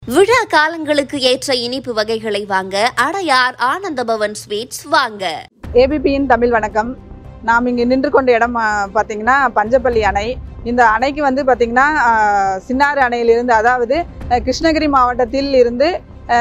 விழா காலங்களுக்கு ஏற்ற இனிப்பு வகைகளை வாங்க அடையார் ஆனந்தபவன் ஸ்வீட்ஸ் வாங்க ஏபிபியின் தமிழ் வணக்கம் நாம் இங்கே நின்று கொண்ட இடம் ஆ, பார்த்தீங்கன்னா பஞ்சப்பள்ளி அணை இந்த அணைக்கு வந்து பார்த்தீங்கன்னா ஆ, சின்னாறு அணையிலிருந்து அதாவது அ, கிருஷ்ணகிரி மாவட்டத்தில் இருந்து அ,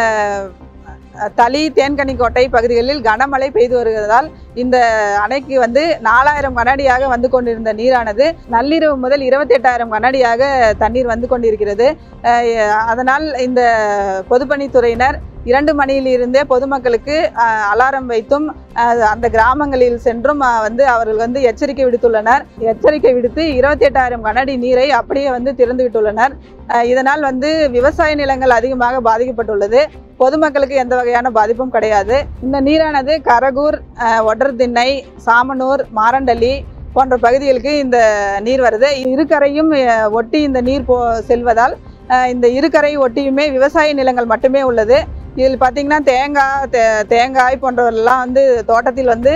தளி தேன்கனிக்கோட்டை பகுதிகளில் கனமழை பெய்து வருவதால் இந்த அணைக்கு வந்து நாலாயிரம் கனடியாக வந்து கொண்டிருந்த நீரானது நள்ளிரவு முதல் இருபத்தெட்டாயிரம் கனடியாக தண்ணீர் வந்து கொண்டிருக்கிறது அஹ் அதனால் இந்த பொதுப்பணித்துறையினர் இரண்டு மணியிலிருந்தே பொதுமக்களுக்கு அஹ், அலாரம் வைத்தும் அஹ், அந்த கிராமங்களில் சென்றும் அஹ், வந்து அவர்கள் வந்து எச்சரிக்கை விடுத்துள்ளனர் எச்சரிக்கை விடுத்து இருபத்தி எட்டாயிரம் கனடி நீரை அப்படியே வந்து திறந்து விட்டுள்ளனர் அஹ், இதனால் வந்து விவசாய நிலங்கள் அதிகமாக பாதிக்கப்பட்டுள்ளது பொதுமக்களுக்கு எந்த வகையான பாதிப்பும் கிடையாது இந்த நீரானது கரகூர் அஹ், ஒட்டர்திண்ணை சாமனூர் மாரண்டள்ளி போன்ற பகுதிகளுக்கு இந்த நீர் வருது இருக்கரையும் அஹ், ஒட்டி இந்த நீர் போ செல்வதால் அஹ், இந்த இருக்கரை ஒட்டியுமே விவசாய நிலங்கள் மட்டுமே உள்ளது இதில் பார்த்தீங்கன்னா தேங்காய் தே- தேங்காய் போன்றவெல்லாம் வந்து தோட்டத்தில் வந்து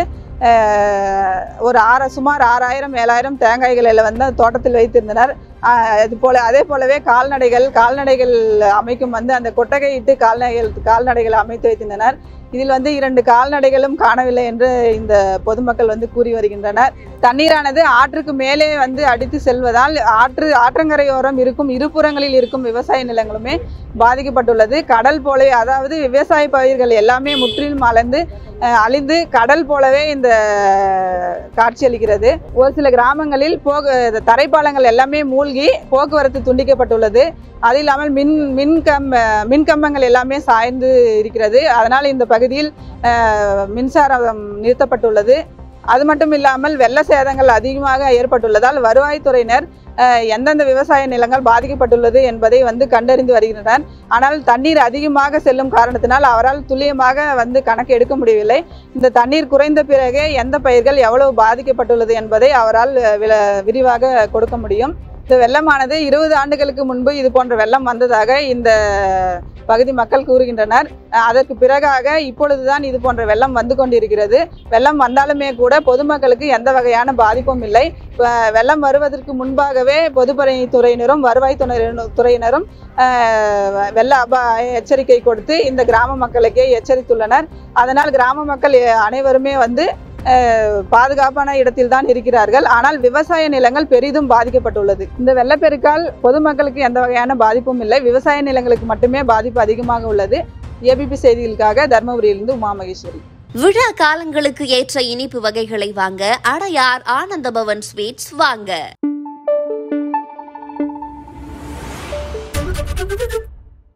அஹ், ஒரு ஆறு சுமார் ஆறாயிரம் ஏழாயிரம் தேங்காய்களை வந்து தோட்டத்தில் வைத்திருந்தனர் அஹ், இது போல அதே போலவே கால்நடைகள் கால்நடைகள் அமைக்கும் வந்து அந்த கொட்டகையிட்டு கால்நடைகள் கால்நடைகளை அமைத்து வைத்திருந்தனர் இதில் வந்து இரண்டு கால்நடைகளும் காணவில்லை என்று இந்த பொதுமக்கள் வந்து கூறி வருகின்றனர் தண்ணீரானது ஆற்றுக்கு மேலே வந்து அடித்து செல்வதால் ஆற்று ஆற்றங்கரையோரம் இருக்கும் இருபுறங்களில் இருக்கும் விவசாய நிலங்களுமே பாதிக்கப்பட்டுள்ளது கடல் போலவே அதாவது விவசாய பயிர்கள் எல்லாமே முற்றிலும் அலைந்து அஹ், அழிந்து கடல் போலவே இந்த காட்சியளிக்கிறது ஒரு சில கிராமங்களில் போக தரைப்பாலங்கள் எல்லாமே மூழ்கி போக்குவரத்து துண்டிக்கப்பட்டுள்ளது அது இல்லாமல் மின் மின் கம்ப மின் கம்பங்கள் எல்லாமே சாய்ந்து இருக்கிறது அதனால் இந்த பகுதியில் அஹ், மின்சாரம் நிறுத்தப்பட்டுள்ளது அது மட்டும் இல்லாமல் வெள்ள சேதங்கள் அதிகமாக ஏற்பட்டுள்ளதால் வருவாய்த்துறையினர் அஹ், எந்தெந்த விவசாய நிலங்கள் பாதிக்கப்பட்டுள்ளது என்பதை வந்து கண்டறிந்து வருகின்றனர் ஆனால் தண்ணீர் அதிகமாக செல்லும் காரணத்தினால் அவரால் துல்லியமாக வந்து கணக்கு எடுக்க முடியவில்லை இந்த தண்ணீர் குறைந்த பிறகே எந்த பயிர்கள் எவ்வளவு பாதிக்கப்பட்டுள்ளது என்பதை அவரால் அஹ், வில- விரிவாக கொடுக்க முடியும் இந்த வெள்ளமானது இருபது ஆண்டுகளுக்கு முன்பு இது போன்ற வெள்ளம் வந்ததாக இந்த பகுதி மக்கள் கூறுகின்றனர் அஹ், அதற்கு பிறகாக இப்பொழுதுதான் இது போன்ற வெள்ளம் வந்து கொண்டிருக்கிறது வெள்ளம் வந்தாலுமே கூட பொதுமக்களுக்கு எந்த வகையான பாதிப்பும் இல்லை அஹ், வெள்ளம் வருவதற்கு முன்பாகவே பொதுப்பணித்துறையினரும் வருவாய் துறையினரும் துறையினரும் அஹ், வெள்ள அபாய எச்சரிக்கை கொடுத்து இந்த கிராம மக்களுக்கே எச்சரித்துள்ளனர் அதனால் கிராம மக்கள் அனைவருமே வந்து அஹ், பாதுகாப்பான இடத்தில் தான் இருக்கிறார்கள் ஆனால் விவசாய நிலங்கள் பெரிதும் பாதிக்கப்பட்டுள்ளது இந்த வெள்ளப்பெருக்கால் பொதுமக்களுக்கு எந்த வகையான பாதிப்பும் இல்லை விவசாய நிலங்களுக்கு மட்டுமே பாதிப்பு அதிகமாக உள்ளது ஏபிபி செய்திகளுக்காக தர்மபுரியிலிருந்து உமா மகேஸ்வரி விழா காலங்களுக்கு ஏற்ற இனிப்பு வகைகளை வாங்க அடையார் ஆனந்தபவன் ஸ்வீட்ஸ் வாங்க